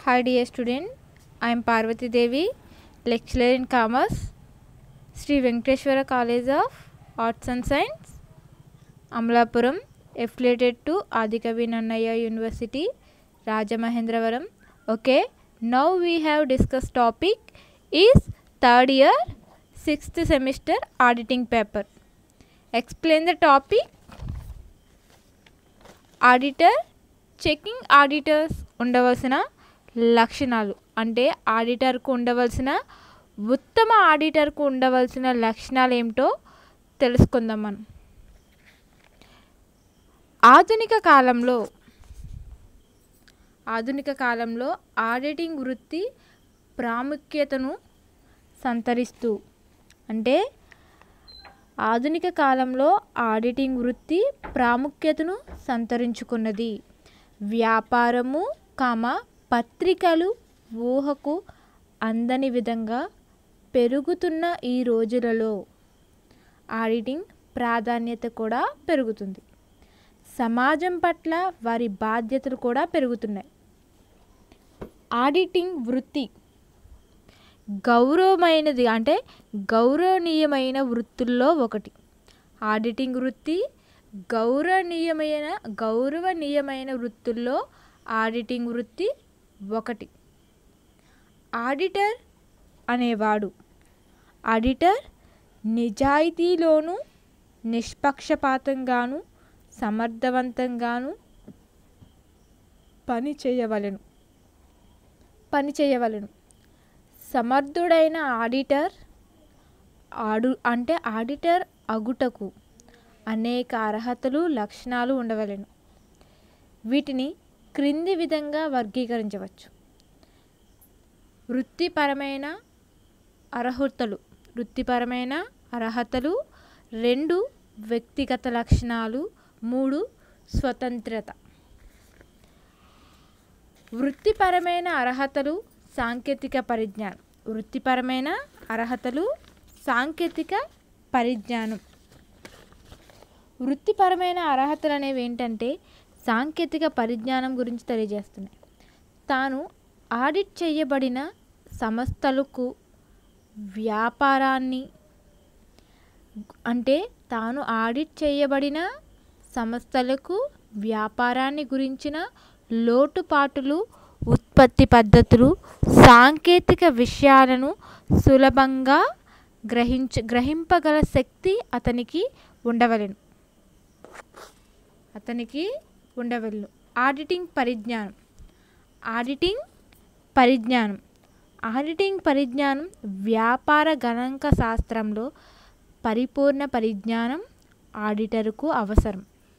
Hi dear student, I am Parvati Devi, lecturer in commerce, Sri Venkateshwara College of Arts and Science, Amlapuram, affiliated to Adikavi Nannaya University, Rajamahendravaram. Okay, now we have discussed topic is third year sixth semester auditing paper. Explain the topic. Auditor checking auditors ఉండవలసిన లక్షణాలు అంటే ఆడిటర్కు ఉండవలసిన ఉత్తమ ఆడిటర్కు ఉండవలసిన లక్షణాలు ఏమిటో తెలుసుకుందాం మనం ఆధునిక కాలంలో ఆధునిక కాలంలో ఆడిటింగ్ వృత్తి ప్రాముఖ్యతను సంతరిస్తూ అంటే ఆధునిక కాలంలో ఆడిటింగ్ వృత్తి ప్రాముఖ్యతను సంతరించుకున్నది వ్యాపారము కామ పత్రికలు ఊహకు అందని విధంగా పెరుగుతున్న ఈ రోజులలో ఆడిటింగ్ ప్రాధాన్యత కూడా పెరుగుతుంది సమాజం పట్ల వారి బాధ్యతలు కూడా పెరుగుతున్నాయి ఆడిటింగ్ వృత్తి గౌరవమైనది అంటే గౌరవనీయమైన వృత్తుల్లో ఒకటి ఆడిటింగ్ వృత్తి గౌరవనీయమైన గౌరవనీయమైన వృత్తుల్లో ఆడిటింగ్ వృత్తి ఒకటి ఆడిటర్ అనేవాడు ఆడిటర్ నిజాయితీలోను నిష్పక్షపాతంగాను సమర్థవంతంగాను పని చేయవలెను పని చేయవలెను సమర్థుడైన ఆడిటర్ ఆడు అంటే ఆడిటర్ అగుటకు అనేక అర్హతలు లక్షణాలు ఉండవలెను వీటిని క్రింది విధంగా వర్గీకరించవచ్చు వృత్తిపరమైన అర్హతలు వృత్తిపరమైన అర్హతలు రెండు వ్యక్తిగత లక్షణాలు మూడు స్వతంత్రత వృత్తిపరమైన అర్హతలు సాంకేతిక పరిజ్ఞానం వృత్తిపరమైన అర్హతలు సాంకేతిక పరిజ్ఞానం వృత్తిపరమైన అర్హతలు అనేవి ఏంటంటే సాంకేతిక పరిజ్ఞానం గురించి తెలియజేస్తున్నాయి తాను ఆడిట్ చేయబడిన సంస్థలకు వ్యాపారాన్ని అంటే తాను ఆడిట్ చేయబడిన సంస్థలకు వ్యాపారాన్ని గురించిన లోటుపాటులు ఉత్పత్తి పద్ధతులు సాంకేతిక విషయాలను సులభంగా గ్రహించ గ్రహింపగల శక్తి అతనికి ఉండవలెను అతనికి ఉండవలను ఆడిటింగ్ పరిజ్ఞానం ఆడిటింగ్ పరిజ్ఞానం ఆడిటింగ్ పరిజ్ఞానం వ్యాపార గణాంక శాస్త్రంలో పరిపూర్ణ పరిజ్ఞానం ఆడిటర్కు అవసరం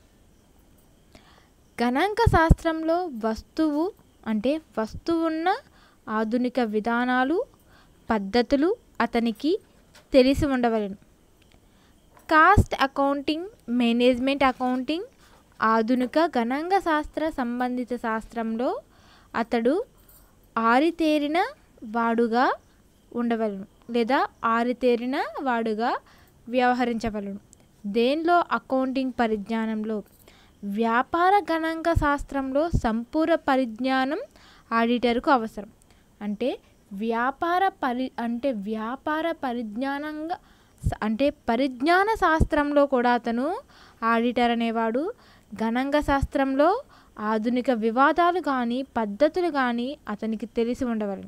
గణాంక శాస్త్రంలో వస్తువు అంటే వస్తువున్న ఆధునిక విధానాలు పద్ధతులు అతనికి తెలిసి ఉండవలను కాస్ట్ అకౌంటింగ్ మేనేజ్మెంట్ అకౌంటింగ్ ఆధునిక గణాంక శాస్త్ర సంబంధిత శాస్త్రంలో అతడు ఆరితేరిన వాడుగా ఉండవలను లేదా ఆరితేరిన వాడుగా వ్యవహరించవలను దేనిలో అకౌంటింగ్ పరిజ్ఞానంలో వ్యాపార గణాంక శాస్త్రంలో సంపూర్ణ పరిజ్ఞానం ఆడిటర్కు అవసరం అంటే వ్యాపార పరి అంటే వ్యాపార పరిజ్ఞానంగా అంటే పరిజ్ఞాన శాస్త్రంలో కూడా అతను ఆడిటర్ అనేవాడు గణాంక శాస్త్రంలో ఆధునిక వివాదాలు కానీ పద్ధతులు కానీ అతనికి తెలిసి ఉండవలను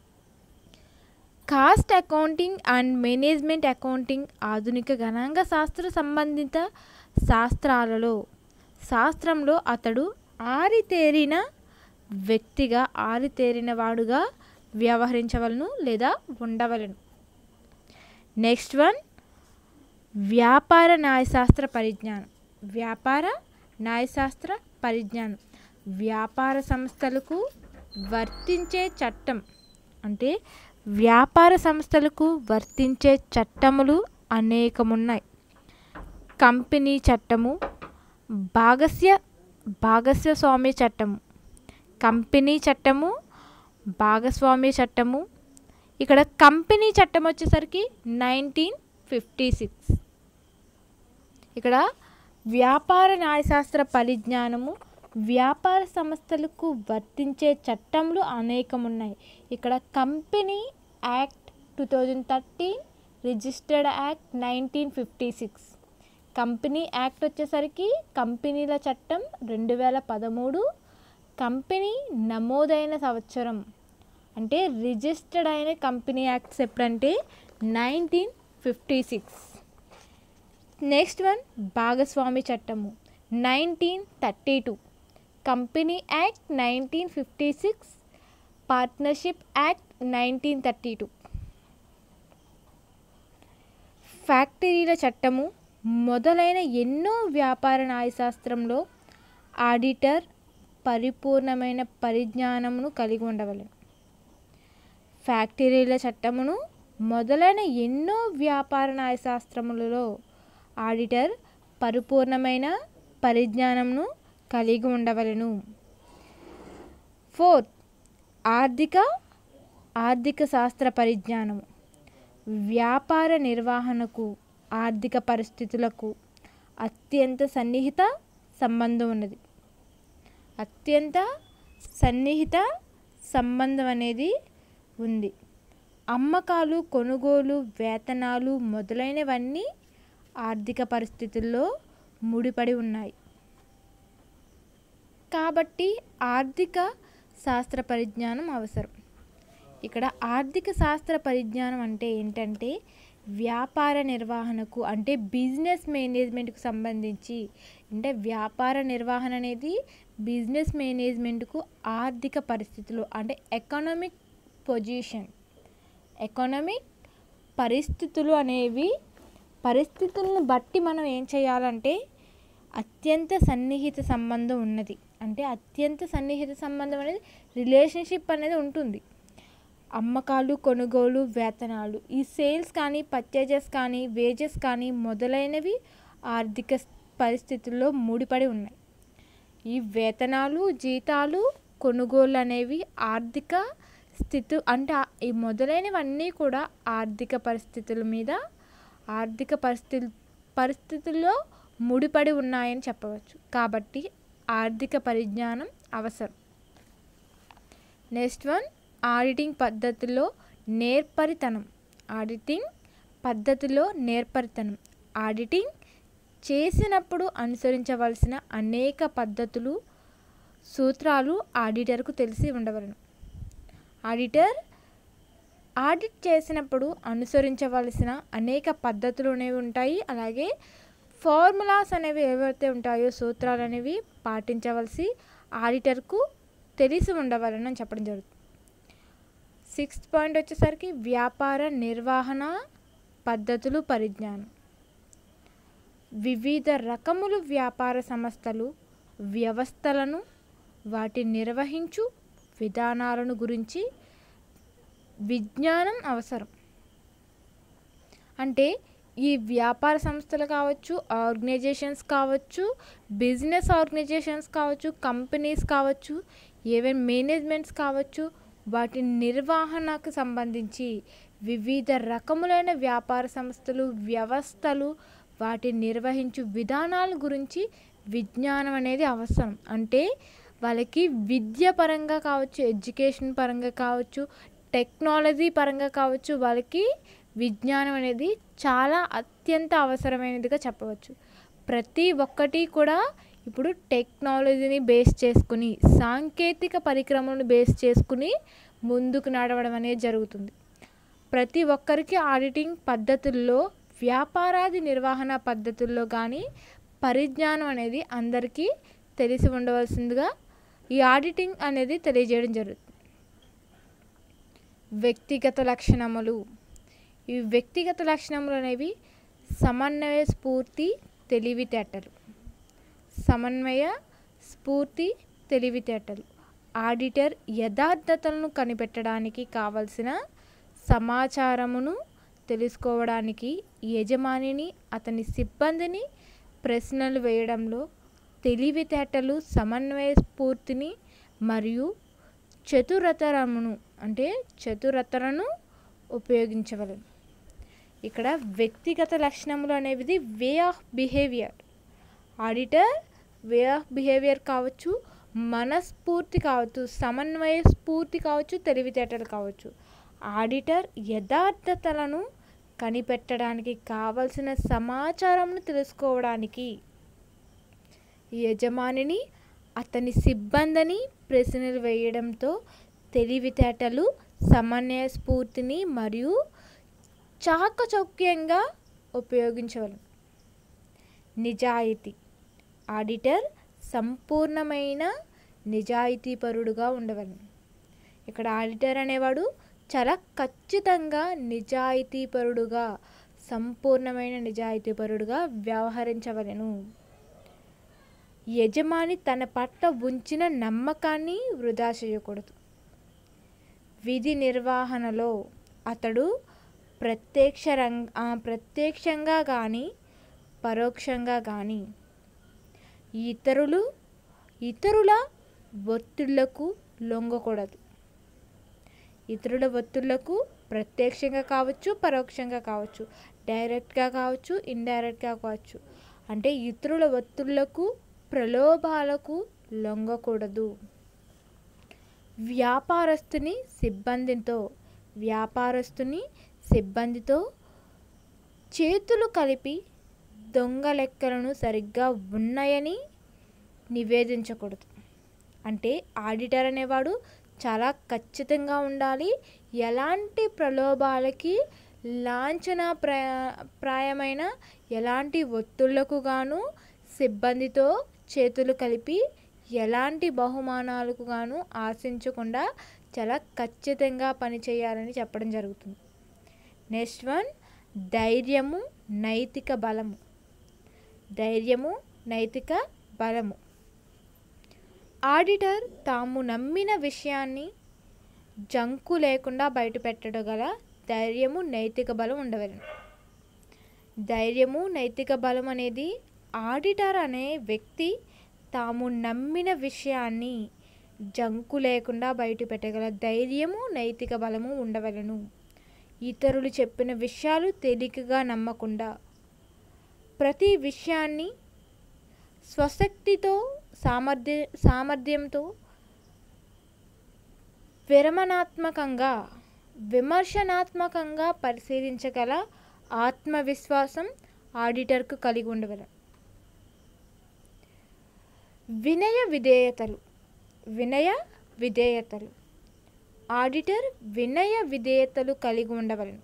cost accounting and management accounting ఆధునిక గణాంక శాస్త్ర సంబంధిత శాస్త్రాలలో శాస్త్రంలో అతడు ఆరితేరిన వ్యక్తిగా ఆరితేరిన వాడుగా వ్యవహరించవలను లేదా ఉండవలను నెక్స్ట్ వన్ వ్యాపార న్యాయశాస్త్ర పరిజ్ఞానం వ్యాపార న్యాయశాస్త్ర పరిజ్ఞానం వ్యాపార సంస్థలకు వర్తించే చట్టం అంటే వ్యాపార సంస్థలకు వర్తించే చట్టములు అనేకమున్నాయి కంపెనీ చట్టము భాగస్య భాగస్య స్వామ్య చట్టము కంపెనీ చట్టము భాగస్వామ్య చట్టము ఇక్కడ కంపెనీ చట్టం వచ్చేసరికి నైన్టీన్ ఫిఫ్టీ సిక్స్ ఇక్కడ వ్యాపార న్యాయశాస్త్ర పరిజ్ఞానము వ్యాపార సంస్థలకు వర్తించే చట్టంలు అనేకం ఉన్నాయి ఇక్కడ company act two thousand thirteen registered act nineteen fifty six company act వచ్చేసరికి కంపెనీల చట్టం రెండు వేల పదమూడు కంపెనీ నమోదైన సంవత్సరం అంటే రిజిస్టర్డ్ అయిన కంపెనీ యాక్ట్స్ ఎప్పుడంటే nineteen fifty six next one భాగస్వామి చట్టము nineteen thirty two company act nineteen fifty six partnership act nineteen thirty two ఫ్యాక్టరీల చట్టము మొదలైన ఎన్నో వ్యాపార న్యాయశాస్త్రంలో ఆడిటర్ పరిపూర్ణమైన పరిజ్ఞానమును కలిగి ఉండవలెను ఫ్యాక్టరీల చట్టమును మొదలైన ఎన్నో వ్యాపార న్యాయశాస్త్రములలో ఆడిటర్ పరిపూర్ణమైన పరిజ్ఞానమును కలిగి ఉండవలెను ఫోర్త్ ఆర్థిక ఆర్థిక శాస్త్ర పరిజ్ఞానము వ్యాపార నిర్వహణకు ఆర్థిక పరిస్థితులకు అత్యంత సన్నిహిత సంబంధం ఉన్నది అత్యంత సన్నిహిత సంబంధం అనేది ఉంది అమ్మకాలు కొనుగోలు వేతనాలు మొదలైనవన్నీ ఆర్థిక పరిస్థితుల్లో ముడిపడి ఉన్నాయి కాబట్టి ఆర్థిక శాస్త్ర పరిజ్ఞానం అవసరం ఇక్కడ ఆర్థిక శాస్త్ర పరిజ్ఞానం అంటే ఏంటంటే వ్యాపార నిర్వహణకు అంటే బిజినెస్ మేనేజ్మెంట్కు సంబంధించి అంటే వ్యాపార నిర్వహణ అనేది బిజినెస్ మేనేజ్మెంట్కు ఆర్థిక పరిస్థితులు అంటే ఎకనామిక్ పొజిషన్ ఎకనామిక్ పరిస్థితులు అనేవి పరిస్థితులను బట్టి మనం ఏం చేయాలంటే అత్యంత సన్నిహిత సంబంధం ఉన్నది అంటే అత్యంత సన్నిహిత సంబంధం అనేది రిలేషన్షిప్ అనేది ఉంటుంది అమ్మకాలు కొనుగోలు వేతనాలు ఈ సేల్స్ కానీ పర్చేజెస్ కానీ వేజెస్ కానీ మొదలైనవి ఆర్థిక పరిస్థితుల్లో ముడిపడి ఉన్నాయి ఈ వేతనాలు జీతాలు కొనుగోలు అనేవి ఆర్థిక స్థితి అంటే ఈ మొదలైనవన్నీ కూడా ఆర్థిక పరిస్థితుల మీద ఆర్థిక పరిస్థితి పరిస్థితుల్లో ముడిపడి ఉన్నాయని చెప్పవచ్చు కాబట్టి ఆర్థిక పరిజ్ఞానం అవసరం నెక్స్ట్ వన్ ఆడిటింగ్ పద్ధతిలో నేర్పరితనం ఆడిటింగ్ పద్ధతిలో నేర్పరితనం ఆడిటింగ్ చేసినప్పుడు అనుసరించవలసిన అనేక పద్ధతులు సూత్రాలు ఆడిటర్కు తెలిసి ఉండవలను ఆడిటర్ ఆడిట్ చేసినప్పుడు అనుసరించవలసిన అనేక పద్ధతులు అనేవి ఉంటాయి అలాగే ఫార్ములాస్ అనేవి ఏవైతే ఉంటాయో సూత్రాలు అనేవి పాటించవలసి ఆడిటర్కు తెలిసి ఉండవలని అని చెప్పడం జరుగుతుంది సిక్స్త్ పాయింట్ వచ్చేసరికి వ్యాపార నిర్వహణ పద్ధతులు పరిజ్ఞానం వివిధ రకములు వ్యాపార సంస్థలు వ్యవస్థలను వాటి నిర్వహించు విధానాలను గురించి విజ్ఞానం అవసరం అంటే ఈ వ్యాపార సంస్థలు కావచ్చు ఆర్గనైజేషన్స్ కావచ్చు బిజినెస్ ఆర్గనైజేషన్స్ కావచ్చు కంపెనీస్ కావచ్చు ఏవైనా మేనేజ్మెంట్స్ కావచ్చు వాటి నిర్వహణకు సంబంధించి వివిధ రకములైన వ్యాపార సంస్థలు వ్యవస్థలు వాటి నిర్వహించు విధానాల గురించి విజ్ఞానం అనేది అవసరం అంటే వాళ్ళకి విద్య పరంగా కావచ్చు ఎడ్యుకేషన్ పరంగా కావచ్చు టెక్నాలజీ పరంగా కావచ్చు వాళ్ళకి విజ్ఞానం అనేది చాలా అత్యంత అవసరమైనదిగా చెప్పవచ్చు ప్రతి ఒక్కటి కూడా ఇప్పుడు టెక్నాలజీని బేస్ చేసుకుని సాంకేతిక పరిక్రమలను బేస్ చేసుకుని ముందుకు నడవడం అనేది జరుగుతుంది ప్రతి ఒక్కరికి ఆడిటింగ్ పద్ధతుల్లో వ్యాపారాది నిర్వహణ పద్ధతుల్లో కానీ పరిజ్ఞానం అనేది అందరికీ తెలిసి ఉండవలసిందిగా ఈ ఆడిటింగ్ అనేది తెలియజేయడం జరుగుతుంది వ్యక్తిగత లక్షణములు ఈ వ్యక్తిగత లక్షణములు అనేవి సమన్వయ స్ఫూర్తి తెలివితేటలు సమన్వయ స్ఫూర్తి తెలివితేటలు ఆడిటర్ యథార్థతలను కనిపెట్టడానికి కావలసిన సమాచారమును తెలుసుకోవడానికి యజమానిని అతని సిబ్బందిని ప్రశ్నలు వేయడంలో తెలివితేటలు సమన్వయ స్ఫూర్తిని మరియు చతురతరమును అంటే చతురతరను ఉపయోగించవలను ఇక్కడ వ్యక్తిగత లక్షణములు అనేవి way of behaviour auditor way of behaviour కావచ్చు మనస్ఫూర్తి కావచ్చు సమన్వయ స్ఫూర్తి కావచ్చు తెలివితేటలు కావచ్చు ఆడిటర్ యథార్థతలను కనిపెట్టడానికి కావలసిన సమాచారంను తెలుసుకోవడానికి యజమానిని అతని సిబ్బందిని ప్రశ్నలు వేయడంతో తెలివితేటలు సమన్వయ స్ఫూర్తిని మరియు చాకచక్యంగా ఉపయోగించవలను నిజాయితీ ఆడిటర్ సంపూర్ణమైన నిజాయితీపరుడుగా ఉండవలను ఇక్కడ ఆడిటర్ అనేవాడు చాలా ఖచ్చితంగా నిజాయితీపరుడుగా సంపూర్ణమైన నిజాయితీపరుడుగా వ్యవహరించవలెను యజమాని తన పట్ల ఉంచిన నమ్మకాన్ని వృధా చేయకూడదు విధి నిర్వహణలో అతడు ప్రత్యక్ష రంగ ఆ, ప్రత్యక్షంగా కానీ పరోక్షంగా కానీ ఇతరులు ఇతరుల ఒత్తిళ్లకు లొంగకూడదు ఇతరుల ఒత్తిళ్లకు ప్రత్యక్షంగా కావచ్చు పరోక్షంగా కావచ్చు డైరెక్ట్గా కావచ్చు ఇండైరెక్ట్గా కావచ్చు అంటే ఇతరుల ఒత్తిళ్లకు ప్రలోభాలకు లొంగకూడదు వ్యాపారస్తుని సిబ్బందితో వ్యాపారస్తుని సిబ్బందితో చేతులు కలిపి దొంగ లెక్కలను సరిగ్గా ఉన్నాయని నివేదించకూడదు అంటే ఆడిటర్ అనేవాడు చాలా ఖచ్చితంగా ఉండాలి ఎలాంటి ప్రలోభాలకి లాంఛన ప్రాయ ప్రాయమైన ఎలాంటి ఒత్తిళ్లకు గాను సిబ్బందితో చేతులు కలిపి ఎలాంటి బహుమానాలకు గాను ఆశించకుండా చాలా ఖచ్చితంగా పనిచేయాలని చెప్పడం జరుగుతుంది నెక్స్ట్ వన్ ధైర్యము నైతిక బలము ధైర్యము నైతిక బలము ఆడిటర్ తాము నమ్మిన విషయాన్ని జంకు లేకుండా బయటపెట్టడం గల ధైర్యము నైతిక బలం ఉండవలను ధైర్యము నైతిక బలం అనేది ఆడిటర్ అనే వ్యక్తి తాము నమ్మిన విషయాన్ని జంకు లేకుండా బయట పెట్టగల ధైర్యము నైతిక బలము ఉండవలను ఇతరులు చెప్పిన విషయాలు తేలికగా నమ్మకుండా ప్రతి విషయాన్ని స్వశక్తితో సామర్థ్య సామర్థ్యంతో విరమణాత్మకంగా విమర్శనాత్మకంగా పరిశీలించగల ఆత్మవిశ్వాసం ఆడిటర్కు కలిగి ఉండవలను వినయ విధేయతలు వినయ విధేయతలు ఆడిటర్ వినయ విధేయతలు కలిగి ఉండవలను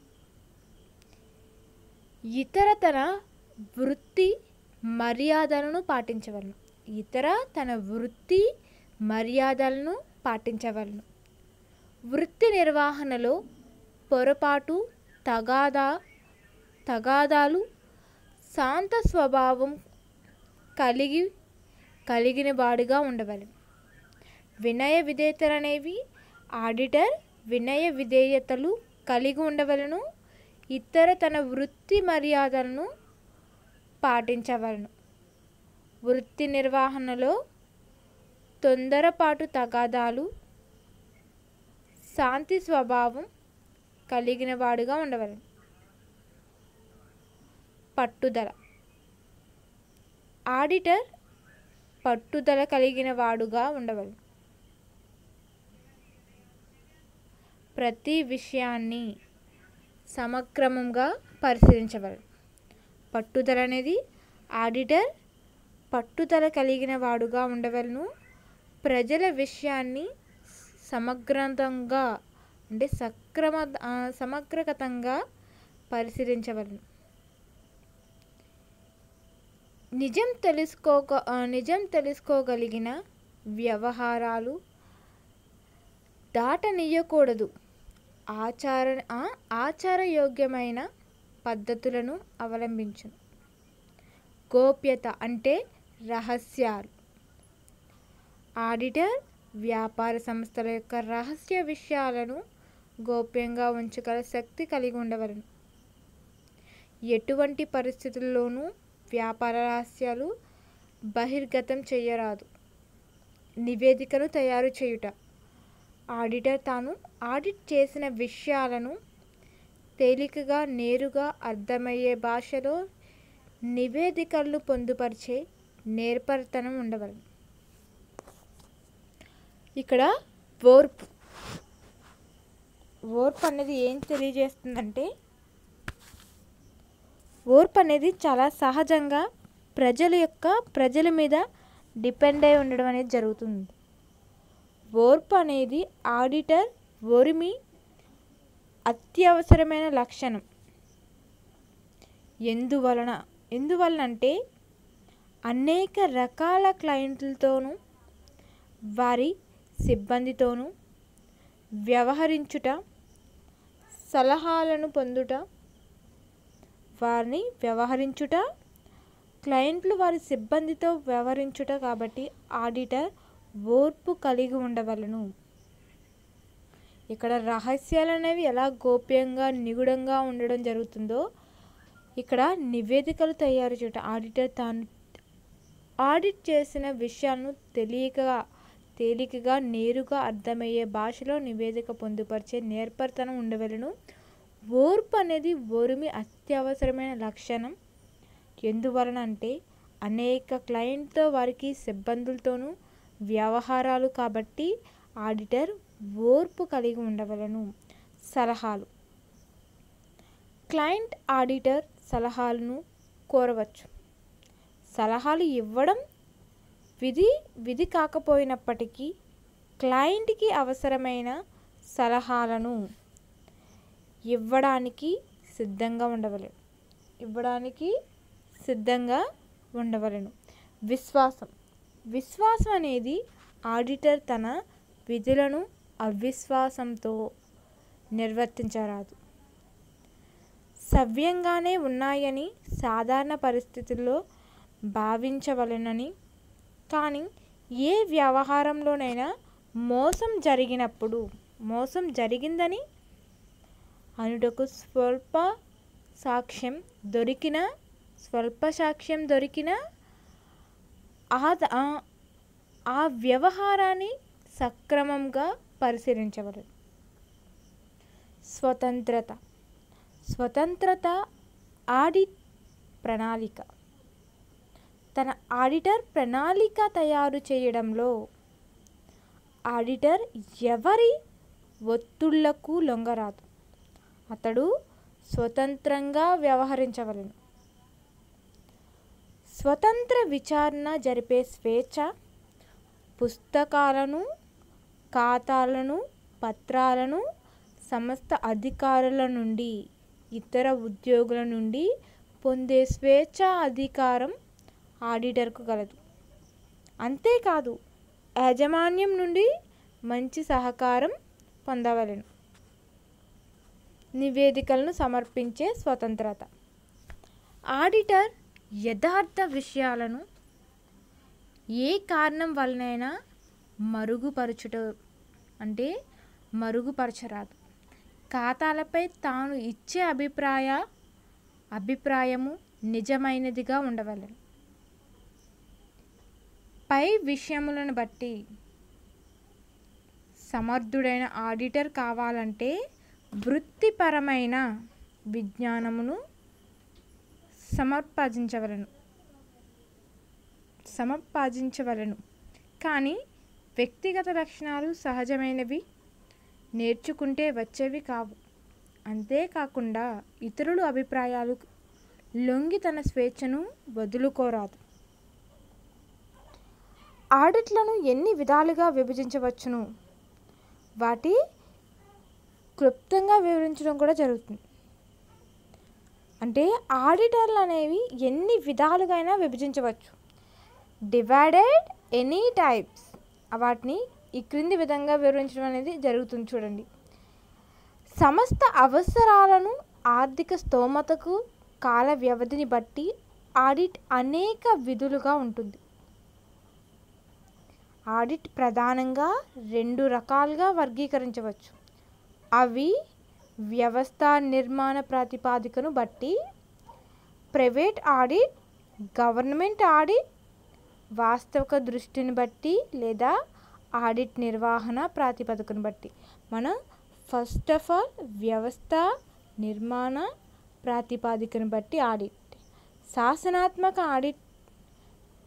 ఇతర తన వృత్తి మర్యాదలను పాటించవలను ఇతర తన వృత్తి మర్యాదలను పాటించవలను వృత్తి నిర్వహణలో పొరపాటు తగాదా తగాదాలు శాంత స్వభావం కలిగి కలిగిన వాడిగా ఉండవలను వినయ విధేయతలు అనేవి ఆడిటర్ వినయ విధేయతలు కలిగి ఉండవలను ఇతర తన వృత్తి మర్యాదలను పాటించవలను వృత్తి నిర్వహణలో తొందరపాటు తగాదాలు శాంతి స్వభావం కలిగిన వాడుగా ఉండవలను పట్టుదల ఆడిటర్ పట్టుదల కలిగిన వాడుగా ఉండవలను ప్రతి విషయాన్ని సమక్రమంగా పరిశీలించవలను పట్టుదల అనేది ఆడిటర్ పట్టుదల కలిగిన వాడుగా ఉండవలను ప్రజల విషయాన్ని సమగ్రంతంగా అంటే సక్రమ ఆ, సమగ్రగతంగా పరిశీలించవలను నిజం తెలుసుకోక ఆ, నిజం తెలుసుకోగలిగిన వ్యవహారాలు దాటనీయకూడదు ఆచార ఆ, ఆచారయోగ్యమైన పద్ధతులను అవలంబించును గోప్యత అంటే రహస్యాలు ఆడిటర్ వ్యాపార సంస్థల యొక్క రహస్య విషయాలను గోప్యంగా ఉంచగల శక్తి కలిగి ఉండవలను ఎటువంటి పరిస్థితుల్లోనూ వ్యాపార రహస్యాలు బహిర్గతం చేయరాదు నివేదికను తయారు చేయుట ఆడిటర్ తాను ఆడిట్ చేసిన విషయాలను తేలికగా నేరుగా అర్థమయ్యే భాషలో నివేదికలను పొందుపరిచే నేర్పరితనం ఉండవలను ఇక్కడ ఓర్పు ఓర్పు అనేది ఏం తెలియజేస్తుందంటే ఓర్పు అనేది చాలా సహజంగా ప్రజల యొక్క ప్రజల మీద డిపెండ్ అయి ఉండడం అనేది జరుగుతుంది ఓర్పు అనేది ఆడిటర్ ఓరిమి అత్యవసరమైన లక్షణం ఎందువలన ఎందువలన అంటే అనేక రకాల క్లయింట్లతోనూ వారి సిబ్బందితోనూ వ్యవహరించుట సలహాలను పొందుట వారిని వ్యవహరించుట క్లయింట్లు వారి సిబ్బందితో వ్యవహరించుట కాబట్టి ఆడిటర్ ఓర్పు కలిగి ఉండవలను ఇక్కడ రహస్యాలు అనేవి ఎలా గోప్యంగా నిగూఢంగా ఉండడం జరుగుతుందో ఇక్కడ నివేదికలు తయారు చేయటం ఆడిటర్ తాను ఆడిట్ చేసిన విషయాలను తెలియక తేలికగా నేరుగా అర్థమయ్యే భాషలో నివేదిక పొందుపరిచే నేర్పరితనం ఉండవలను ఓర్పు అనేది ఓర్మి అత్యవసరమైన లక్షణం ఎందువలన అంటే అనేక క్లయింట్తో వారికి సిబ్బందులతోనూ వ్యవహారాలు కాబట్టి ఆడిటర్ ఓర్పు కలిగి ఉండవలను సలహాలు క్లయింట్ ఆడిటర్ సలహాలను కోరవచ్చు సలహాలు ఇవ్వడం విధి విధి కాకపోయినప్పటికీ క్లయింట్కి అవసరమైన సలహాలను ఇవ్వడానికి సిద్ధంగా ఉండవలెను ఇవ్వడానికి సిద్ధంగా ఉండవలెను విశ్వాసం విశ్వాసం అనేది ఆడిటర్ తన విధులను అవిశ్వాసంతో నిర్వర్తించరాదు సవ్యంగానే ఉన్నాయని సాధారణ పరిస్థితుల్లో భావించవలెనని కానీ ఏ వ్యవహారంలోనైనా మోసం జరిగినప్పుడు మోసం జరిగిందని అనుటకు స్వల్ప సాక్ష్యం దొరికిన స్వల్ప సాక్ష్యం దొరికిన ఆ ఆ- ఆ వ్యవహారాన్ని సక్రమంగా పరిశీలించవలెను స్వతంత్రత స్వతంత్రత ఆడిట్ ప్రణాళిక తన ఆడిటర్ ప్రణాళిక తయారు చేయడంలో ఆడిటర్ ఎవరి ఒత్తిళ్లకు లొంగరాదు అతడు స్వతంత్రంగా వ్యవహరించవలెను స్వతంత్ర విచారణ జరిపే స్వేచ్ఛ పుస్తకాలను ఖాతాలను పత్రాలను సమస్త అధికారుల నుండి ఇతర ఉద్యోగుల నుండి పొందే స్వేచ్ఛ అధికారం ఆడిటర్కు కలదు అంతేకాదు యాజమాన్యం నుండి మంచి సహకారం పొందవలెను నివేదికలను సమర్పించే స్వతంత్రత ఆడిటర్ యథార్థ విషయాలను ఏ కారణం వలనైనా మరుగుపరచుట అంటే మరుగుపరచరాదు ఖాతాలపై తాను ఇచ్చే అభిప్రాయ అభిప్రాయము నిజమైనదిగా ఉండవలెను పై విషయములను బట్టి సమర్థుడైన ఆడిటర్ కావాలంటే వృత్తిపరమైన విజ్ఞానమును సమర్పించవలను సమర్పించవలను కానీ వ్యక్తిగత లక్షణాలు సహజమైనవి నేర్చుకుంటే వచ్చేవి కావు అంతేకాకుండా ఇతరుల అభిప్రాయాలు లొంగి తన స్వేచ్ఛను వదులుకోరాదు ఆడిట్లను ఎన్ని విధాలుగా విభజించవచ్చును వాటి క్లుప్తంగా వివరించడం కూడా జరుగుతుంది అంటే ఆడిటర్లు అనేవి ఎన్ని విధాలుగా అయినా విభజించవచ్చు డివైడెడ్ ఎనీ టైప్స్ వాటిని ఈ క్రింది విధంగా వివరించడం అనేది జరుగుతుంది చూడండి సమస్త అవసరాలను ఆర్థిక స్తోమతకు కాల వ్యవధిని బట్టి ఆడిట్ అనేక విధులుగా ఉంటుంది ఆడిట్ ప్రధానంగా రెండు రకాలుగా వర్గీకరించవచ్చు అవి వ్యవస్థ నిర్మాణ ప్రాతిపాదికను బట్టి ప్రైవేట్ ఆడిట్ గవర్నమెంట్ ఆడిట్ వాస్తవిక దృష్టిని బట్టి లేదా ఆడిట్ నిర్వహణ ప్రాతిపదికను బట్టి మనం ఫస్ట్ ఆఫ్ ఆల్ వ్యవస్థ నిర్మాణ ప్రాతిపాదికను బట్టి ఆడిట్ శాసనాత్మక audit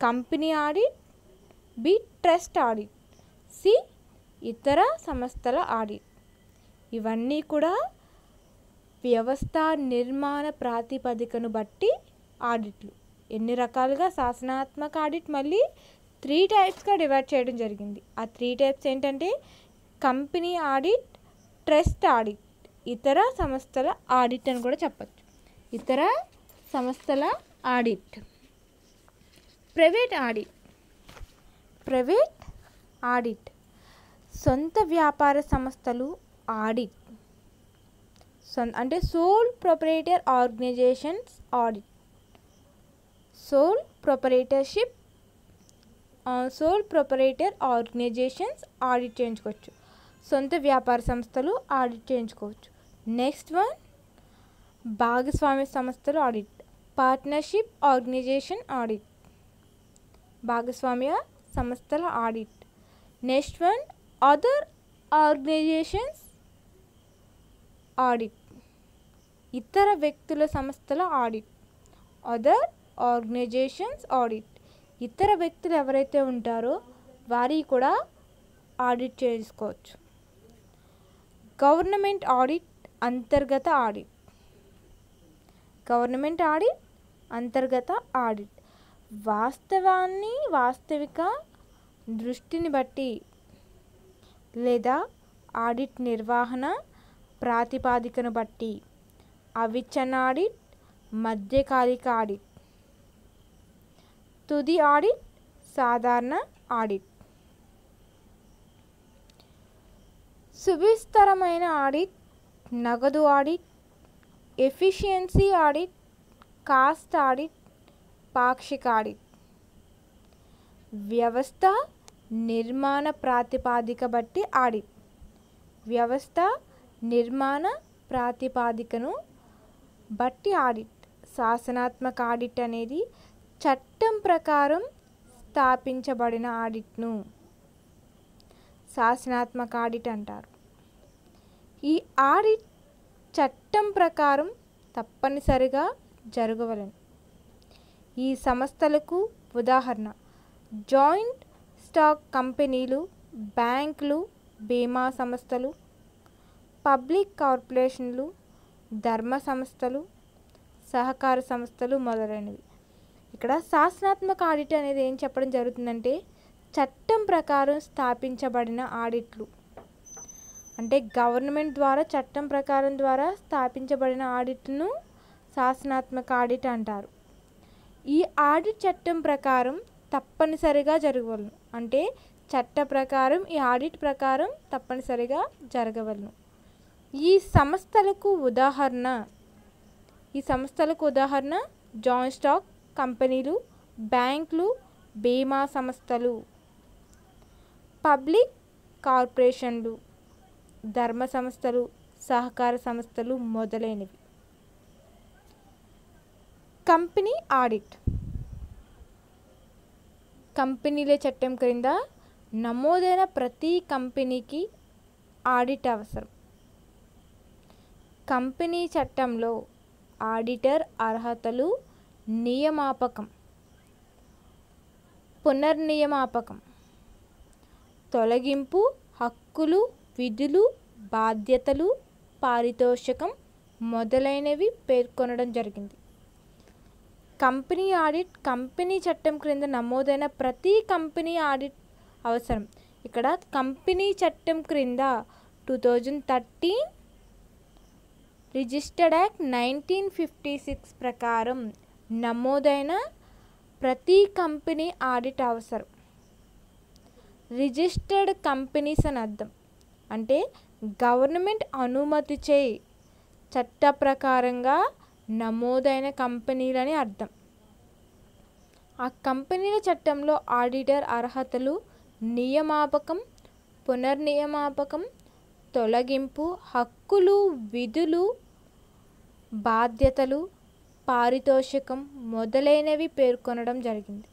company audit B trust audit C ఇతర సంస్థల ఆడిట్ ఇవన్నీ కూడా వ్యవస్థ నిర్మాణ ప్రాతిపదికను బట్టి ఆడిట్లు ఎన్ని రకాలుగా శాసనాత్మక ఆడిట్ మళ్ళీ త్రీ టైప్స్గా డివైడ్ చేయడం జరిగింది ఆ త్రీ టైప్స్ ఏంటంటే కంపెనీ ఆడిట్ ట్రస్ట్ ఆడిట్ ఇతర సంస్థల ఆడిట్ అని కూడా చెప్పచ్చు ఇతర సంస్థల audit private audit private audit సొంత వ్యాపార సంస్థలు ఆడిట్ సొంత అంటే sole proprietor organisations audit sole proprietorship sole proprietor organisations audit చేయించుకోవచ్చు సొంత వ్యాపార సంస్థలు ఆడిట్ చేయించుకోవచ్చు నెక్స్ట్ వన్ భాగస్వామ్య సంస్థలు ఆడిట్ పార్ట్నర్షిప్ ఆర్గనైజేషన్ ఆడిట్ భాగస్వామ్య సంస్థల audit next one other organisations audit ఇతర వ్యక్తుల సంస్థల ఆడిట్ అదర్ ఆర్గనైజేషన్స్ ఆడిట్ ఇతర వ్యక్తులు ఎవరైతే ఉంటారో వారి కూడా ఆడిట్ చేసుకోవచ్చు గవర్నమెంట్ ఆడిట్ అంతర్గత ఆడిట్ గవర్నమెంట్ ఆడిట్ అంతర్గత ఆడిట్ వాస్తవాన్ని వాస్తవిక దృష్టిని బట్టి లేదా ఆడిట్ నిర్వహణ ప్రాతిపాదికను బట్టి అవిచ్ఛన్న ఆడిట్ మధ్యకాలిక ఆడిట్ తుది ఆడిట్ సాధారణ ఆడిట్ సువిస్తరమైన ఆడిట్ నగదు audit efficiency audit cost audit పాక్షిక ఆడిట్ వ్యవస్థ నిర్మాణ ప్రాతిపాదిక బట్టి ఆడిట్ వ్యవస్థ నిర్మాణ ప్రాతిపాదికను బట్టి ఆడిట్ శాసనాత్మక ఆడిట్ అనేది చట్టం ప్రకారం స్థాపించబడిన ఆడిట్ను శాసనాత్మక ఆడిట్ అంటారు ఈ ఆడిట్ చట్టం ప్రకారం తప్పనిసరిగా జరగవలను ఈ సంస్థలకు ఉదాహరణ జాయింట్ స్టాక్ కంపెనీలు బ్యాంకులు బీమా సంస్థలు పబ్లిక్ కార్పొరేషన్లు ధర్మ సంస్థలు సహకార సంస్థలు మొదలైనవి ఇక్కడ శాసనాత్మక ఆడిట్ అనేది ఏం చెప్పడం జరుగుతుందంటే చట్టం ప్రకారం స్థాపించబడిన ఆడిట్లు అంటే గవర్నమెంట్ ద్వారా చట్టం ప్రకారం ద్వారా స్థాపించబడిన ఆడిట్ను శాసనాత్మక ఆడిట్ అంటారు ఈ ఆడిట్ చట్టం ప్రకారం తప్పనిసరిగా జరగవలను అంటే చట్ట ప్రకారం ఈ ఆడిట్ ప్రకారం తప్పనిసరిగా జరగవలను ఈ సంస్థలకు ఉదాహరణ ఈ సంస్థలకు ఉదాహరణ జాయింట్ స్టాక్ కంపెనీలు బ్యాంకులు బీమా సంస్థలు పబ్లిక్ కార్పొరేషన్లు ధర్మ సంస్థలు సహకార సంస్థలు మొదలైనవి కంపెనీ ఆడిట్ కంపెనీల చట్టం క్రింద నమోదైన ప్రతి కంపెనీకి ఆడిట్ అవసరం కంపెనీ చట్టంలో ఆడిటర్ అర్హతలు నియమాపకం పునర్నియమాపకం తొలగింపు హక్కులు విధులు బాధ్యతలు పారితోషికం మొదలైనవి పేర్కొనడం జరిగింది కంపెనీ ఆడిట్ కంపెనీ చట్టం క్రింద నమోదైన ప్రతి కంపెనీ ఆడిట్ అవసరం ఇక్కడ కంపెనీ చట్టం క్రింద two thousand thirteen registered act nineteen fifty six ప్రకారం నమోదైన ప్రతి కంపెనీ ఆడిట్ అవసరం రిజిస్టర్డ్ కంపెనీస్ అని అర్థం అంటే గవర్నమెంట్ అనుమతి చేయి చట్ట ప్రకారంగా నమోదైన కంపెనీలని అర్థం ఆ కంపెనీల చట్టంలో ఆడిటర్ అర్హతలు నియమాపకం పునర్నియమాపకం తొలగింపు హక్కులు విధులు బాధ్యతలు పారితోషికం మొదలైనవి పేర్కొనడం జరిగింది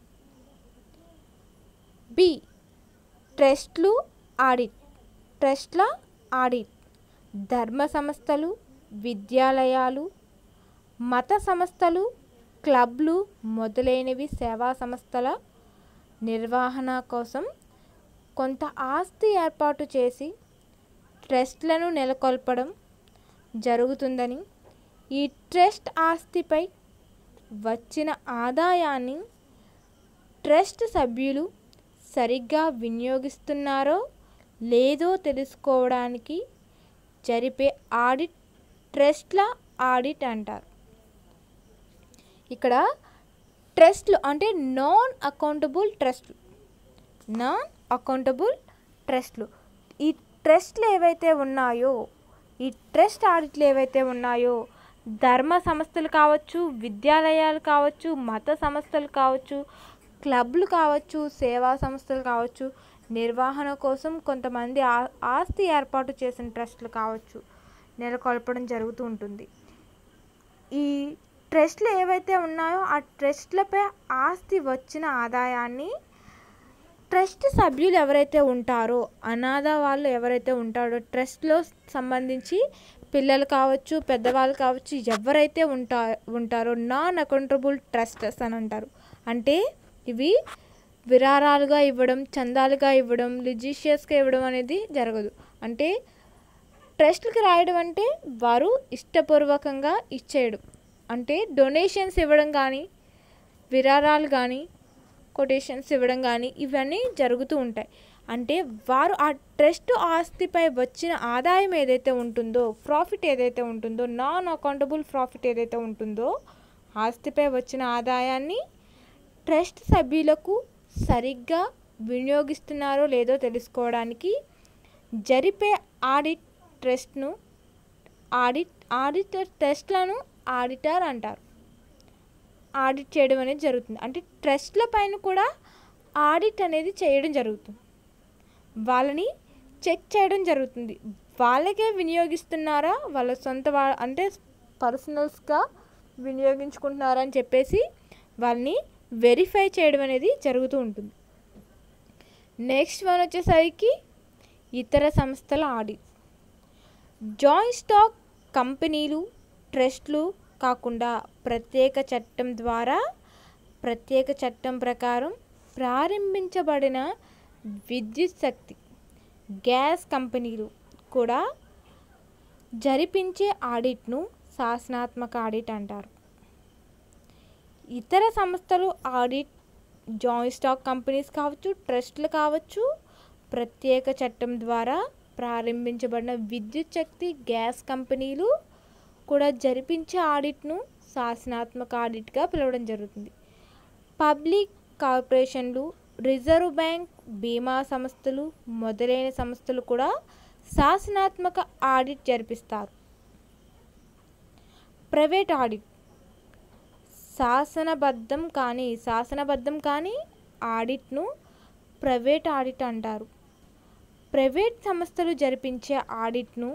బి ట్రస్ట్లు ఆడిట్ ట్రస్ట్ల ఆడిట్ ధర్మ సంస్థలు విద్యాలయాలు మత సంస్థలు క్లబ్లు మొదలైనవి సేవా సంస్థల నిర్వహణ కోసం కొంత ఆస్తి ఏర్పాటు చేసి ట్రస్ట్లను నెలకొల్పడం జరుగుతుందని ఈ ట్రస్ట్ ఆస్తిపై వచ్చిన ఆదాయాన్ని ట్రస్ట్ సభ్యులు సరిగ్గా వినియోగిస్తున్నారో లేదో తెలుసుకోవడానికి జరిపే ఆడిట్ ట్రస్ట్ల ఆడిట్ అంటారు ఇక్కడ ట్రస్ట్లు అంటే నాన్ అకౌంటబుల్ ట్రస్ట్లు నాన్ అకౌంటబుల్ ట్రస్ట్లు ఈ ట్రస్ట్లు ఏవైతే ఉన్నాయో ఈ ట్రస్ట్ ఆడిట్లు ఏవైతే ఉన్నాయో ధర్మ సంస్థలు కావచ్చు విద్యాలయాలు కావచ్చు మత సంస్థలు కావచ్చు క్లబ్లు కావచ్చు సేవా సంస్థలు కావచ్చు నిర్వహణ కోసం కొంతమంది ఆ ఆస్తి ఏర్పాటు చేసిన ట్రస్ట్లు కావచ్చు నెలకొల్పడం జరుగుతూ ఉంటుంది ఈ ట్రస్ట్లు ఏవైతే ఉన్నాయో ఆ ట్రస్ట్లపై ఆస్తి వచ్చిన ఆదాయాన్ని ట్రస్ట్ సభ్యులు ఎవరైతే ఉంటారో అనాథ వాళ్ళు ఎవరైతే ఉంటారో ట్రస్ట్లో సంబంధించి పిల్లలు కావచ్చు పెద్దవాళ్ళు కావచ్చు ఎవరైతే ఉంటా ఉంటారో నాన్ అకౌంటబుల్ ట్రస్టర్స్ అని అంటారు అంటే ఇవి విరాళాలుగా ఇవ్వడం చందాలుగా ఇవ్వడం లిజిషియస్గా ఇవ్వడం అనేది జరగదు అంటే ట్రస్ట్కి రాయడం అంటే వారు ఇష్టపూర్వకంగా ఇచ్చేయడం అంటే డొనేషన్స్ ఇవ్వడం కానీ విరాళాలు కానీ కొటేషన్స్ ఇవ్వడం కానీ ఇవన్నీ జరుగుతూ ఉంటాయి అంటే వారు ఆ ట్రస్ట్ ఆస్తిపై వచ్చిన ఆదాయం ఏదైతే ఉంటుందో ప్రాఫిట్ ఏదైతే ఉంటుందో నాన్ అకౌంటబుల్ ప్రాఫిట్ ఏదైతే ఉంటుందో ఆస్తిపై వచ్చిన ఆదాయాన్ని ట్రస్ట్ సభ్యులకు సరిగ్గా వినియోగిస్తున్నారో లేదో తెలుసుకోవడానికి జరిపే ఆడిట్ ట్రస్ట్ను ఆడిట్ ఆడిటర్ టెస్ట్లను ఆడిటర్ అంటారు ఆడిట్ చేయడం అనేది జరుగుతుంది అంటే ట్రస్ట్ల పైన కూడా ఆడిట్ అనేది చేయడం జరుగుతుంది వాళ్ళని చెక్ చేయడం జరుగుతుంది వాళ్ళకే వినియోగిస్తున్నారా వాళ్ళ సొంత వా అంటే పర్సనల్స్గా వినియోగించుకుంటున్నారా అని చెప్పేసి వాళ్ళని వెరిఫై చేయడం అనేది జరుగుతూ ఉంటుంది నెక్స్ట్ వన్ వచ్చేసరికి ఇతర సంస్థల ఆడిట్ జాయింట్ స్టాక్ కంపెనీలు ట్రస్ట్లు కాకుండా ప్రత్యేక చట్టం ద్వారా ప్రత్యేక చట్టం ప్రకారం ప్రారంభించబడిన విద్యుత్ శక్తి గ్యాస్ కంపెనీలు కూడా జరిపించే ఆడిట్ను శాసనాత్మక ఆడిట్ అంటారు ఇతర సంస్థలు ఆడిట్ జాయింట్ స్టాక్ కంపెనీస్ కావచ్చు ట్రస్ట్లు కావచ్చు ప్రత్యేక చట్టం ద్వారా ప్రారంభించబడిన విద్యుత్ శక్తి గ్యాస్ కంపెనీలు కూడా జరిపించే ఆడిట్ను శాసనాత్మక ఆడిట్గా పిలవడం జరుగుతుంది పబ్లిక్ కార్పొరేషన్లు రిజర్వ్ బ్యాంక్ బీమా సంస్థలు మొదలైన సంస్థలు కూడా శాసనాత్మక ఆడిట్ జరిపిస్తారు ప్రైవేట్ ఆడిట్ శాసనబద్ధం కానీ శాసనబద్ధం కానీ ఆడిట్ను ప్రైవేట్ ఆడిట్ అంటారు ప్రైవేట్ సంస్థలు జరిపించే ఆడిట్ను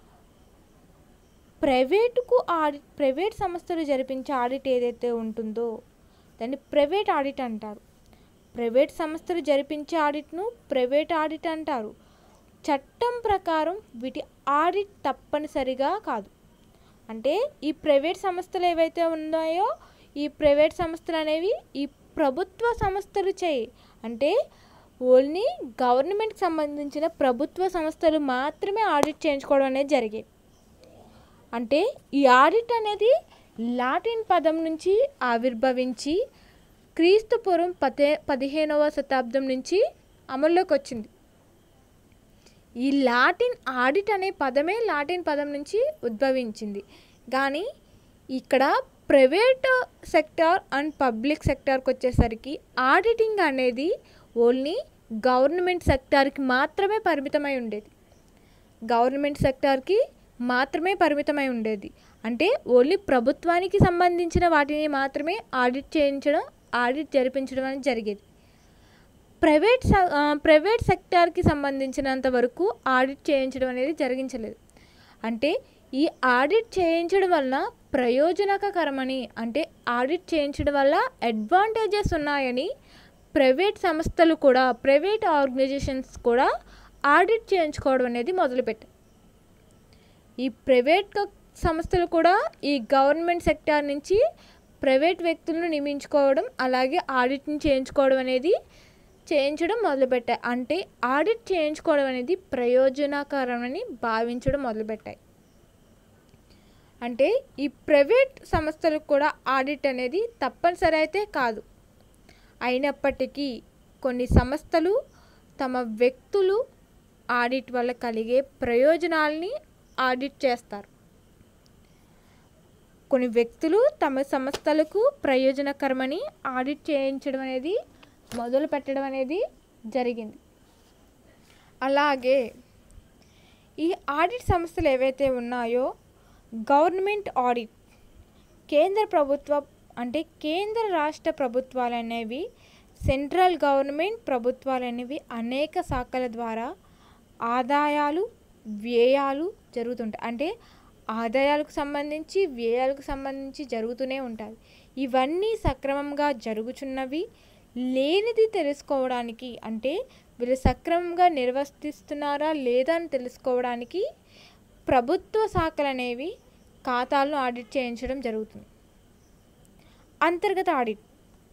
ప్రైవేటుకు ఆడిట్ ప్రైవేట్ సంస్థలు జరిపించే ఆడిట్ ఏదైతే ఉంటుందో దాన్ని ప్రైవేట్ ఆడిట్ అంటారు ప్రైవేట్ సంస్థలు జరిపించే ఆడిట్ను ప్రైవేట్ ఆడిట్ అంటారు చట్టం ప్రకారం వీటి ఆడిట్ తప్పనిసరిగా కాదు అంటే ఈ ప్రైవేట్ సంస్థలు ఏవైతే ఉన్నాయో ఈ ప్రైవేట్ సంస్థలు అనేవి ఈ ప్రభుత్వ సంస్థలు చేయి అంటే ఓన్లీ గవర్నమెంట్కి సంబంధించిన ప్రభుత్వ సంస్థలు మాత్రమే ఆడిట్ చేయించుకోవడం అనేది జరిగేది అంటే ఈ ఆడిట్ అనేది లాటిన్ పదం నుంచి ఆవిర్భవించి క్రీస్తు పూర్వం పదే పదిహేనవ శతాబ్దం నుంచి అమల్లోకి వచ్చింది ఈ లాటిన్ ఆడిట్ అనే పదమే లాటిన్ పదం నుంచి ఉద్భవించింది కానీ ఇక్కడ ప్రైవేట్ సెక్టార్ అండ్ పబ్లిక్ సెక్టార్కి వచ్చేసరికి ఆడిటింగ్ అనేది ఓన్లీ గవర్నమెంట్ సెక్టార్కి మాత్రమే పరిమితమై ఉండేది గవర్నమెంట్ సెక్టార్కి మాత్రమే పరిమితమై ఉండేది అంటే ఓన్లీ ప్రభుత్వానికి సంబంధించిన వాటిని మాత్రమే ఆడిట్ చేయించడం ఆడిట్ జరిపించడం అనేది జరిగేది ప్రైవేట్ స- ఆ, ప్రైవేట్ సెక్టార్కి సంబంధించినంత వరకు ఆడిట్ చేయించడం అనేది జరిగించలేదు అంటే ఈ ఆడిట్ చేయించడం వల్ల ప్రయోజనకరమని అంటే ఆడిట్ చేయించడం వల్ల అడ్వాంటేజెస్ ఉన్నాయని ప్రైవేట్ సంస్థలు కూడా ప్రైవేట్ ఆర్గనైజేషన్స్ కూడా ఆడిట్ చేయించుకోవడం అనేది మొదలుపెట్టాయి ఈ ప్రైవేట్ క- సంస్థలు కూడా ఈ గవర్నమెంట్ సెక్టార్ నుంచి ప్రైవేట్ వ్యక్తులను నియమించుకోవడం అలాగే ఆడిట్ని చేయించుకోవడం అనేది చేయించడం మొదలుపెట్టాయి అంటే ఆడిట్ చేయించుకోవడం అనేది ప్రయోజనకరమని భావించడం మొదలుపెట్టాయి అంటే ఈ ప్రైవేట్ సంస్థలకు కూడా ఆడిట్ అనేది తప్పనిసరి అయితే కాదు అయినప్పటికీ కొన్ని సంస్థలు తమ వ్యక్తులు ఆడిట్ వల్ల కలిగే ప్రయోజనాల్ని ఆడిట్ చేస్తారు కొన్ని వ్యక్తులు తమ సంస్థలకు ప్రయోజనకరమని ఆడిట్ చేయించడం అనేది మొదలు పెట్టడం అనేది జరిగింది అలాగే ఈ ఆడిట్ సంస్థలు ఏవైతే ఉన్నాయో గవర్నమెంట్ ఆడిట్ కేంద్ర ప్రభుత్వ అంటే కేంద్ర రాష్ట్ర ప్రభుత్వాలు అనేవి సెంట్రల్ గవర్నమెంట్ ప్రభుత్వాలు అనేవి అనేక శాఖల ద్వారా ఆదాయాలు వ్యయాలు జరుగుతుంటాయి అంటే ఆదాయాలకు సంబంధించి వ్యయాలకు సంబంధించి జరుగుతూనే ఉంటాయి ఇవన్నీ సక్రమంగా జరుగుచున్నవి లేనిది తెలుసుకోవడానికి అంటే వీళ్ళు సక్రమంగా నిర్వర్తిస్తున్నారా లేదా అని తెలుసుకోవడానికి ప్రభుత్వ శాఖలు అనేవి ఖాతాలను ఆడిట్ చేయించడం జరుగుతుంది అంతర్గత ఆడిట్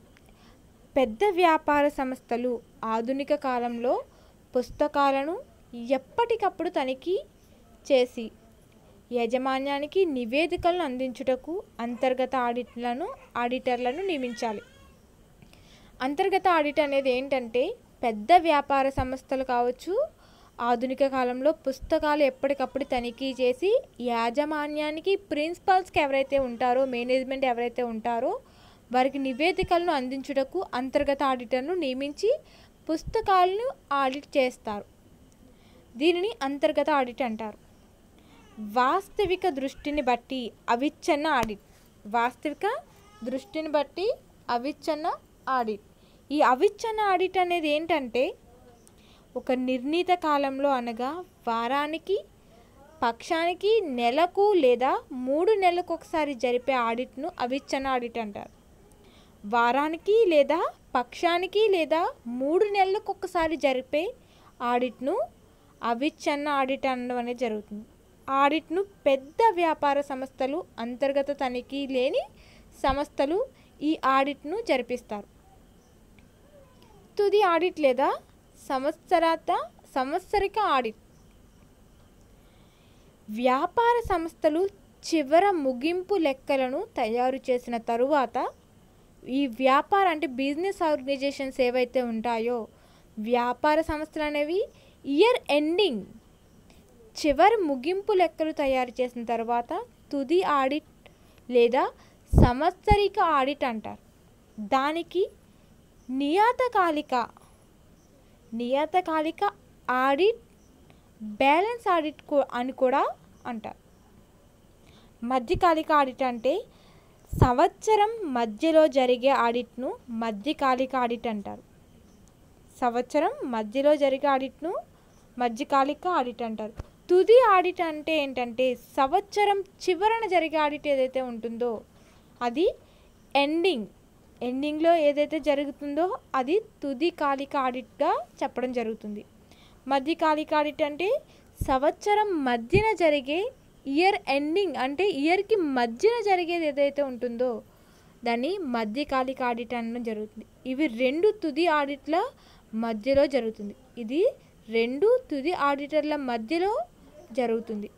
పెద్ద వ్యాపార సంస్థలు ఆధునిక కాలంలో పుస్తకాలను ఎప్పటికప్పుడు తనిఖీ చేసి యాజమాన్యానికి నివేదికలను అందించుటకు అంతర్గత ఆడిట్లను ఆడిటర్లను నియమించాలి అంతర్గత ఆడిట్ అనేది ఏంటంటే పెద్ద వ్యాపార సంస్థలు కావచ్చు ఆధునిక కాలంలో పుస్తకాలు ఎప్పటికప్పుడు తనిఖీ చేసి యాజమాన్యానికి ప్రిన్సిపల్స్కి ఎవరైతే ఉంటారో మేనేజ్మెంట్ ఎవరైతే ఉంటారో వారికి నివేదికలను అందించుటకు అంతర్గత ఆడిటర్ను నియమించి పుస్తకాలను ఆడిట్ చేస్తారు దీనిని అంతర్గత ఆడిట్ అంటారు వాస్తవిక దృష్టిని బట్టి అవిచ్ఛిన్న ఆడిట్ వాస్తవిక దృష్టిని బట్టి అవిచ్ఛిన్న ఆడిట్ ఈ అవిచ్ఛిన్న ఆడిట్ అనేది ఏంటంటే ఒక నిర్ణీత కాలంలో అనగా వారానికి పక్షానికి నెలకు లేదా మూడు నెలలకు ఒకసారి జరిపే ఆడిట్ను అవిచ్ఛిన్న ఆడిట్ అంటారు వారానికి లేదా పక్షానికి లేదా మూడు నెలలకు ఒకసారి జరిపే ఆడిట్ను అవిచ్ఛిన్న ఆడిట్ అనడం అనేది జరుగుతుంది ఆడిట్ను పెద్ద వ్యాపార సంస్థలు అంతర్గత తనిఖీ లేని సంస్థలు ఈ ఆడిట్ను జరిపిస్తారు తుది ఆడిట్ లేదా సంవత్సరాత సంవత్సరిక ఆడిట్ వ్యాపార సంస్థలు చివర ముగింపు లెక్కలను తయారు చేసిన తరువాత ఈ వ్యాపార అంటే బిజినెస్ ఆర్గనైజేషన్స్ ఏవైతే ఉంటాయో వ్యాపార సంస్థలు అనేవి ఇయర్ ఎండింగ్ చివరి ముగింపు లెక్కలు తయారు చేసిన తర్వాత తుది ఆడిట్ లేదా సంవత్సరిక ఆడిట్ అంటారు దానికి నియాతకాలిక నియాతకాలిక ఆడిట్ బ్యాలెన్స్ ఆడిట్ కూ- అని కూడా అంటారు మధ్యకాలిక ఆడిట్ అంటే సంవత్సరం మధ్యలో జరిగే ఆడిట్ను మధ్యకాలిక ఆడిట్ అంటారు సంవత్సరం మధ్యలో జరిగే ఆడిట్ను మధ్యకాలిక ఆడిట్ అంటారు తుది ఆడిట్ అంటే ఏంటంటే సంవత్సరం చివరన జరిగే ఆడిట్ ఏదైతే ఉంటుందో అది ఎండింగ్ ఎండింగ్లో ఏదైతే జరుగుతుందో అది తుది కాలిక ఆడిట్గా చెప్పడం జరుగుతుంది మధ్యకాలిక ఆడిట్ అంటే సంవత్సరం మధ్యన జరిగే ఇయర్ ఎండింగ్ అంటే ఇయర్కి మధ్యన జరిగేది ఏదైతే ఉంటుందో దాన్ని మధ్యకాలిక ఆడిట్ అనడం జరుగుతుంది ఇవి రెండు తుది ఆడిట్ల మధ్యలో జరుగుతుంది ఇది రెండు తుది ఆడిటర్ల మధ్యలో జరుగుతుంది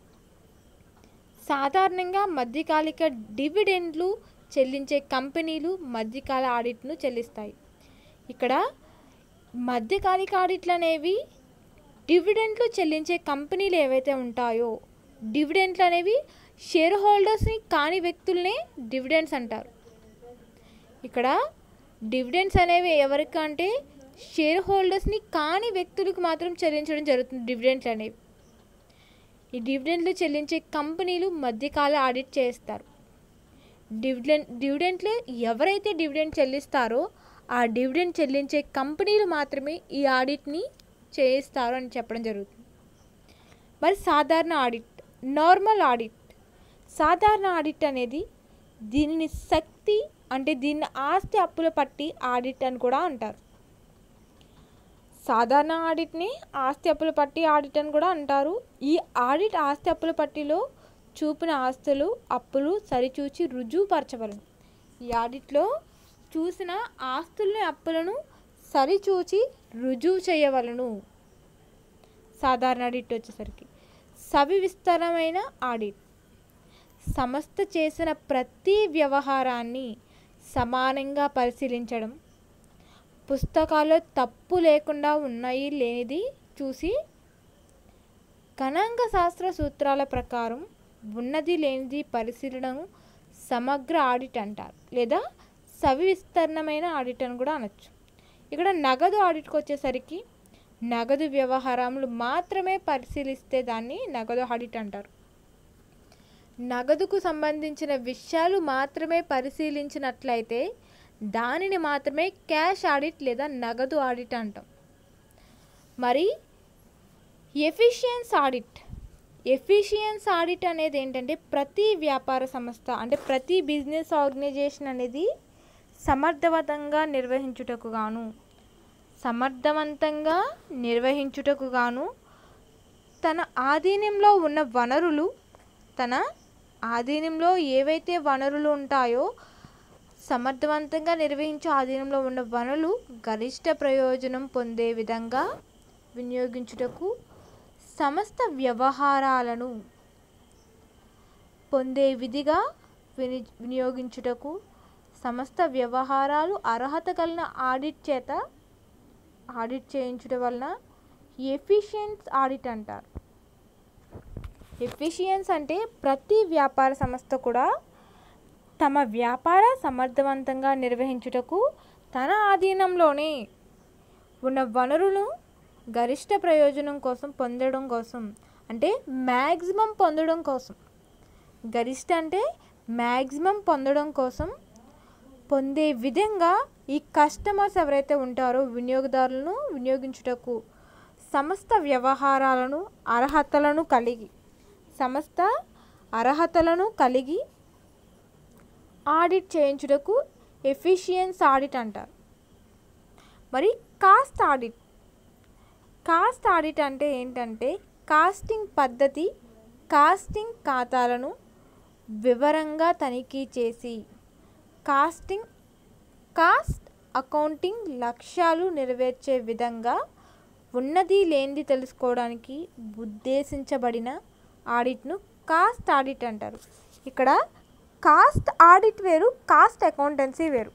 సాధారణంగా మధ్యకాలిక డివిడెండ్లు చెల్లించే కంపెనీలు మధ్యకాల ఆడిట్ను చెల్లిస్తాయి ఇక్కడ మధ్యకాలిక ఆడిట్లు అనేవి డివిడెంట్లు చెల్లించే కంపెనీలు ఏవైతే ఉంటాయో డివిడెంట్లు అనేవి షేర్ హోల్డర్స్ని కాని వ్యక్తులనే డివిడెండ్స్ అంటారు ఇక్కడ డివిడెండ్స్ అనేవి ఎవరికి అంటే షేర్ హోల్డర్స్ని కాని వ్యక్తులకు మాత్రం చెల్లించడం జరుగుతుంది డివిడెంట్లు అనేవి ఈ డివిడెంట్లు చెల్లించే కంపెనీలు మధ్యకాల ఆడిట్ చేస్తారు డివిడెంట్ డివిడెంట్లు ఎవరైతే డివిడెంట్ చెల్లిస్తారో ఆ డివిడెంట్ చెల్లించే కంపెనీలు మాత్రమే ఈ ఆడిట్ని చేయిస్తారు అని చెప్పడం జరుగుతుంది మరి సాధారణ ఆడిట్ నార్మల్ ఆడిట్ సాధారణ ఆడిట్ అనేది దీనిని శక్తి అంటే దీన్ని ఆస్తి అప్పుల పట్టి ఆడిట్ అని కూడా అంటారు సాధారణ ఆడిట్ని ఆస్తి అప్పుల పట్టి ఆడిట్ అని కూడా అంటారు ఈ ఆడిట్ ఆస్తి అప్పుల పట్టిలో చూపిన ఆస్తులు అప్పులు సరిచూచి రుజువుపరచవలను ఈ ఆడిట్లో చూసిన ఆస్తుల్ని అప్పులను సరిచూచి రుజువు చేయవలను సాధారణ ఆడిట్ వచ్చేసరికి సవిస్తరమైన ఆడిట్ సంస్థ చేసిన ప్రతి వ్యవహారాన్ని సమానంగా పరిశీలించడం పుస్తకాల్లో తప్పు లేకుండా ఉన్నాయి లేనిది చూసి గణాంక శాస్త్ర సూత్రాల ప్రకారం ఉన్నది లేనిది పరిశీలనను సమగ్ర ఆడిట్ అంటారు లేదా సవిస్తరణమైన ఆడిట్ అని కూడా అనొచ్చు ఇక్కడ నగదు ఆడిట్కి వచ్చేసరికి నగదు వ్యవహారములు మాత్రమే పరిశీలిస్తే దాన్ని నగదు ఆడిట్ అంటారు నగదుకు సంబంధించిన విషయాలు మాత్రమే పరిశీలించినట్లయితే దానిని మాత్రమే క్యాష్ ఆడిట్ లేదా నగదు ఆడిట్ అంటాం మరి ఎఫిషియన్స్ ఆడిట్ ఎఫిషియన్స్ ఆడిట్ అనేది ఏంటంటే ప్రతి వ్యాపార సంస్థ అంటే ప్రతి బిజినెస్ ఆర్గనైజేషన్ అనేది సమర్థవంతంగా నిర్వహించుటకు గాను సమర్థవంతంగా నిర్వహించుటకు గాను తన ఆధీనంలో ఉన్న వనరులు తన ఆధీనంలో ఏవైతే వనరులు ఉంటాయో సమర్థవంతంగా నిర్వహించే ఆధీనంలో ఉన్న వనరులు గరిష్ట ప్రయోజనం పొందే విధంగా వినియోగించుటకు సమస్త వ్యవహారాలను పొందే విధిగా విని వినియోగించుటకు సమస్త వ్యవహారాలు అర్హత కలిగిన ఆడిట్ చేత ఆడిట్ చేయించడం వలన ఎఫిషియన్స్ ఆడిట్ అంటారు ఎఫిషియన్స్ అంటే ప్రతి వ్యాపార సంస్థ కూడా తమ వ్యాపార సమర్థవంతంగా నిర్వహించుటకు తన ఆధీనంలోనే ఉన్న వనరులు గరిష్ట ప్రయోజనం కోసం పొందడం కోసం అంటే మ్యాక్సిమం పొందడం కోసం గరిష్ట అంటే మ్యాక్సిమం పొందడం కోసం పొందే విధంగా ఈ కస్టమర్స్ ఎవరైతే ఉంటారో వినియోగదారులను వినియోగించుటకు సమస్త వ్యవహారాలను అర్హతలను కలిగి సమస్త అర్హతలను కలిగి ఆడిట్ చేయించుటకు ఎఫిషియన్స్ ఆడిట్ అంటారు మరి కాస్ట్ ఆడిట్ కాస్ట్ ఆడిట్ అంటే ఏంటంటే కాస్టింగ్ పద్ధతి కాస్టింగ్ ఖాతాలను వివరంగా తనిఖీ చేసి కాస్టింగ్ కాస్ట్ అకౌంటింగ్ లక్ష్యాలు నెరవేర్చే విధంగా ఉన్నది లేనిది తెలుసుకోవడానికి ఉద్దేశించబడిన ఆడిట్ను కాస్ట్ ఆడిట్ అంటారు ఇక్కడ కాస్ట్ ఆడిట్ వేరు కాస్ట్ అకౌంటెన్సీ వేరు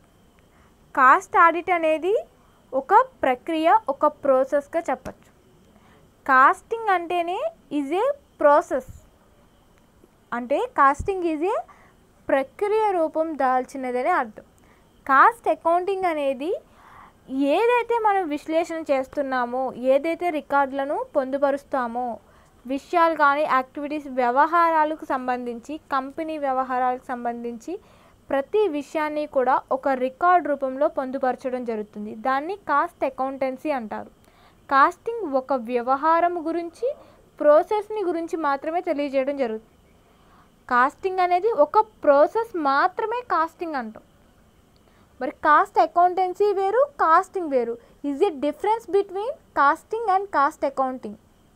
కాస్ట్ ఆడిట్ అనేది ఒక ప్రక్రియ ఒక ప్రాసెస్గా చెప్పచ్చు కాస్టింగ్ అంటేనే ఈజ్ ఏ ప్రాసెస్ అంటే కాస్టింగ్ ఈజ్ ఏ ప్రక్రియ రూపం దాల్చినదని అర్థం కాస్ట్ అకౌంటింగ్ అనేది ఏదైతే మనం విశ్లేషణ చేస్తున్నామో ఏదైతే రికార్డులను పొందుపరుస్తామో విషయాలు కానీ యాక్టివిటీస్ వ్యవహారాలకు సంబంధించి కంపెనీ వ్యవహారాలకు సంబంధించి ప్రతి విషయాన్ని కూడా ఒక రికార్డ్ రూపంలో పొందుపరచడం జరుగుతుంది దాన్ని కాస్ట్ అకౌంటెన్సీ అంటారు కాస్టింగ్ ఒక వ్యవహారం గురించి ప్రాసెస్ని గురించి మాత్రమే తెలియజేయడం జరుగుతుంది కాస్టింగ్ అనేది ఒక ప్రాసెస్ మాత్రమే కాస్టింగ్ అంటాం మరి కాస్ట్ అకౌంటెన్సీ వేరు కాస్టింగ్ వేరు is it difference between costing and cost accounting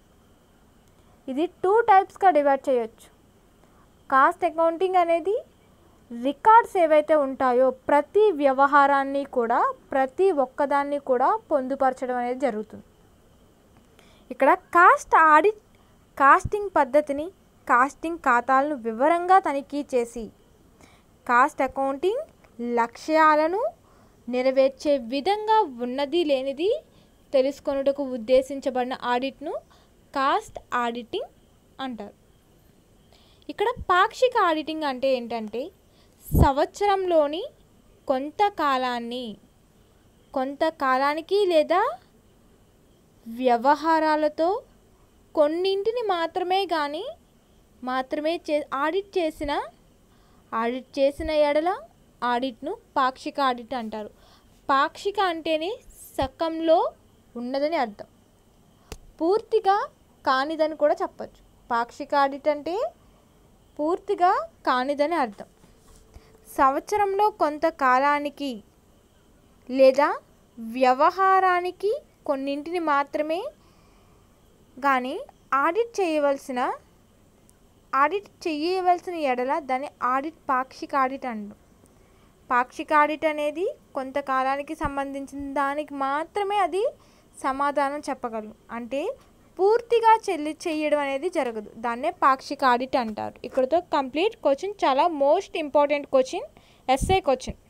ఇది టూ టైప్స్గా డివైడ్ చేయొచ్చు కాస్ట్ అకౌంటింగ్ అనేది రికార్డ్స్ ఏవైతే ఉంటాయో ప్రతి వ్యవహారాన్ని కూడా ప్రతి ఒక్కదాన్ని కూడా పొందుపరచడం అనేది జరుగుతుంది ఇక్కడ కాస్ట్ ఆడిట్ కాస్టింగ్ పద్ధతిని కాస్టింగ్ ఖాతాలను వివరంగా తనిఖీ చేసి కాస్ట్ అకౌంటింగ్ లక్ష్యాలను నెరవేర్చే విధంగా ఉన్నది లేనిది తెలుసుకొనుటకు ఉద్దేశించబడిన ఆడిట్ను కాస్ట్ ఆడిటింగ్ అంటారు ఇక్కడ పాక్షిక ఆడిటింగ్ అంటే ఏంటంటే సంవత్సరంలోని కొంతకాలాన్ని కొంతకాలానికి లేదా వ్యవహారాలతో కొన్నింటిని మాత్రమే కానీ మాత్రమే చే ఆడిట్ చేసిన ఆడిట్ చేసిన ఎడల ఆడిట్ను పాక్షిక ఆడిట్ అంటారు పాక్షిక అంటేనే సకంలో ఉన్నదని అర్థం పూర్తిగా కానిదని కూడా చెప్పచ్చు పాక్షిక ఆడిట్ అంటే పూర్తిగా కానిదని అర్థం సంవత్సరంలో కొంతకాలానికి లేదా వ్యవహారానికి కొన్నింటిని మాత్రమే కానీ ఆడిట్ చేయవలసిన ఆడిట్ చేయవలసిన ఎడల దాన్ని ఆడిట్ పాక్షిక ఆడిట్ అంటాం పాక్షిక ఆడిట్ అనేది కొంతకాలానికి సంబంధించిన దానికి మాత్రమే అది సమాధానం చెప్పగలరు అంటే పూర్తిగా చెల్లి చేయడం అనేది జరగదు దాన్నే పాక్షిక ఆడిట్ అంటారు ఇక్కడతో కంప్లీట్ క్వశ్చన్ చాలా most important question S A question